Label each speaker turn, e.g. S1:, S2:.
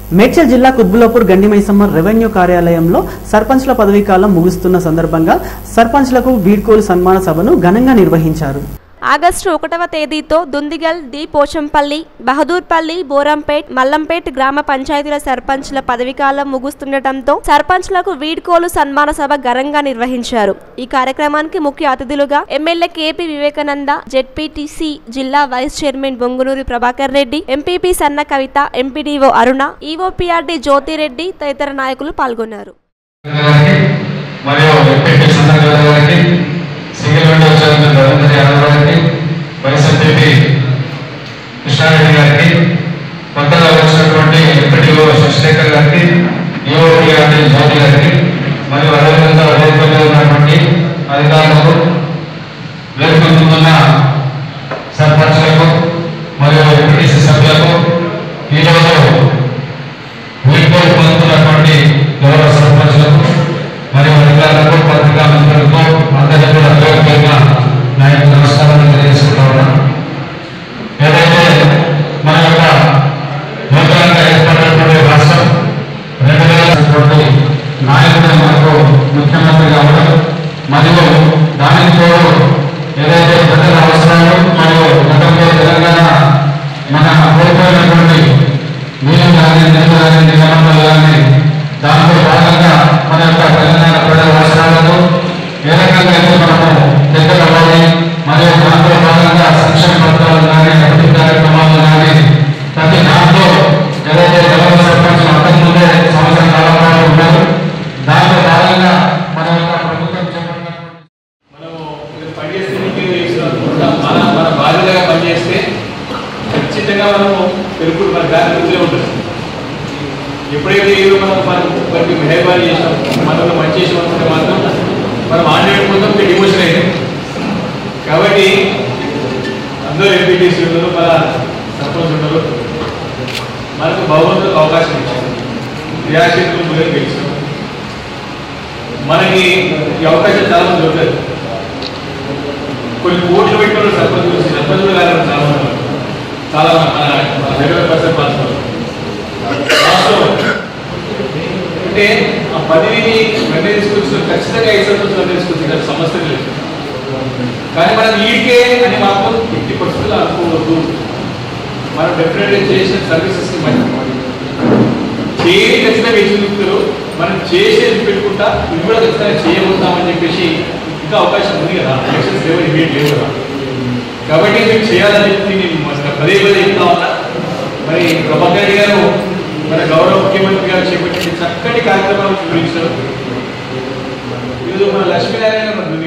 S1: మేడ్చల్ జిల్లా కుత్బులాపూర్ గండిమైసమ్మ రెవెన్యూ కార్యాలయంలో సర్పంచ్ల పదవీ కాలం ముగుస్తున్న సందర్భంగా సర్పంచ్లకు వీడ్కోలు సన్మాన సభను ఘనంగా నిర్వహించారు
S2: ఆగస్టు ఒకటవ తేదీతో దుందిగల్ డి పోచంపల్లి బహదూర్పల్లి బోరంపేట్ మల్లంపేట్ గ్రామ పంచాయతీల సర్పంచ్ల పదవీకాలం ముగుస్తుండటంతో సర్పంచ్లకు వీడ్కోలు సన్మాన సభ ఘనంగా నిర్వహించారు ఈ కార్యక్రమానికి ముఖ్య అతిథులుగా ఎమ్మెల్యే కేపీ వివేకానంద జెడ్పీటీసీ జిల్లా vice chairman Bongunuri Prabhakar Reddy MPP Sanna Kavitha MPDO Aruna EOPRD Jyothireddy తదితర నాయకులు పాల్గొన్నారు
S3: గారికి మరియు ఎంపీపీ సందర్భ గారికి single window chairman Ravindra Yadav గారికి వైస్ ఎంపీపీ కృష్ణారెడ్డి గారికి కొత్తగా వచ్చినటువంటి ఎంపీటీఓ శశిశేఖర్ గారికి ఈఓటీఆర్డీ జ్యోతి గారికి మరియు అదేవిధంగా వేదికలో ఉన్నటువంటి అధికారులకు వేడుకుంటున్న సర్పంచ్లకు మరియు ఎంపీటీసీ సభ్యులకు ఈరోజు వీడ్కోలు పొందుతున్నటువంటి గౌరవ సర్పంచ్లకు మరియు అధికారులకు పత్రికా మిత్రులకు అందరికీ కూడా పేరుపేరున నా యొక్క నమస్కారాలు తెలియజేసుకుంటా ఉన్నాను ఏదైతే మన యొక్క నూతనంగా ఏర్పడినటువంటి రాష్ట్రం రెండు వేల నాయకుడు మనకు ముఖ్యమంత్రి కావడం మరియు దానికి తోడు ఏదైతే ప్రజల అవసరాలు మరియు గతంలో తెలంగాణ మన కోల్పోయినటువంటి నీళ్ళు కానీ నీళ్ళు కానీ నిగమనాలు కానీ దాంట్లో భాగంగా మన యొక్క తెలంగాణ ప్రజల అవసరాలకు ఏ రకంగా అయితే మనము దగ్గర అవ్వాలి మరియు దాంట్లో భాగంగా సంక్షేమ పథకాలు కానీ అభివృద్ధి కార్యక్రమాలు కానీ ప్రతి దాంట్లో ఏదైతే గౌరవ సర్పంచ్ అంతకుముందే సంవత్సరం కాలం పాటు ఉన్నారు దాంట్లో భాగంగా మన యొక్క ప్రభుత్వం చేపట్టినటువంటి
S4: మనము ఇది పనిచేస్తే మన మన బాధ్యతగా పనిచేస్తే ఖచ్చితంగా మనము పెరుగుడు మన దారి వృద్ధిలో ఉంటుంది ఎప్పుడైతే ఏదో మనం మనం వారికి మెహర్బానీ చేసాం మనల్ని మంచి చేసాం అనుకుంటే మాత్రం మనం ఆన్లైన్ మొత్తం డిమోషన్ అయింది కాబట్టి అందరూ ఎంపీటీసీ ఉన్నారు మన సర్పంచ్ ఉన్నారు మనకు భగవంతులకు అవకాశం ఇచ్చారు క్రియాశీలకులు ముందుకు గెలిచాం మనకి ఈ అవకాశం చాలా మంది దొరకదు కొన్ని కోట్లు పెట్టుకున్న సర్పంచులు సర్పంచులు గారు చాలా మంది ఉన్నారు. చాలా మంది మన మన హైదరాబాద్ పర్సెంట్ పాల్గొన్నారు వాస్తవం. అంటే ఆ పదవిని వెంటనే తీసుకొచ్చిన ఖచ్చితంగా ఐదు సర్పంచులు వెంటనే తీసుకొచ్చిన సమస్య లేదు కానీ మనం ఈకే అని మాత్రం ఫిఫ్టీ పర్సెంట్ అనుకోవద్దు మనం డెఫినెట్గా చేసిన సర్వీసెస్ మంచి చేయని ఖచ్చితంగా వేసుకుంటారు మనం చేసేది పెట్టుకుంటా ఇవి కూడా ఖచ్చితంగా చేయబోతామని చెప్పేసి ఇంకా అవకాశం ఉంది కదా ఎలక్షన్స్ లేవు ఇమీడియట్ లేవు కదా కాబట్టి మీరు చేయాలని చెప్పి నేను మన పదే పదే చెప్తా ఉన్నా మరి ప్రభాకర్ రెడ్డి గారు మన గౌరవ ముఖ్యమంత్రి గారు చేపట్టిన చక్కటి కార్యక్రమాలు వివరించారు ఈరోజు మన లక్ష్మీనారాయణ మన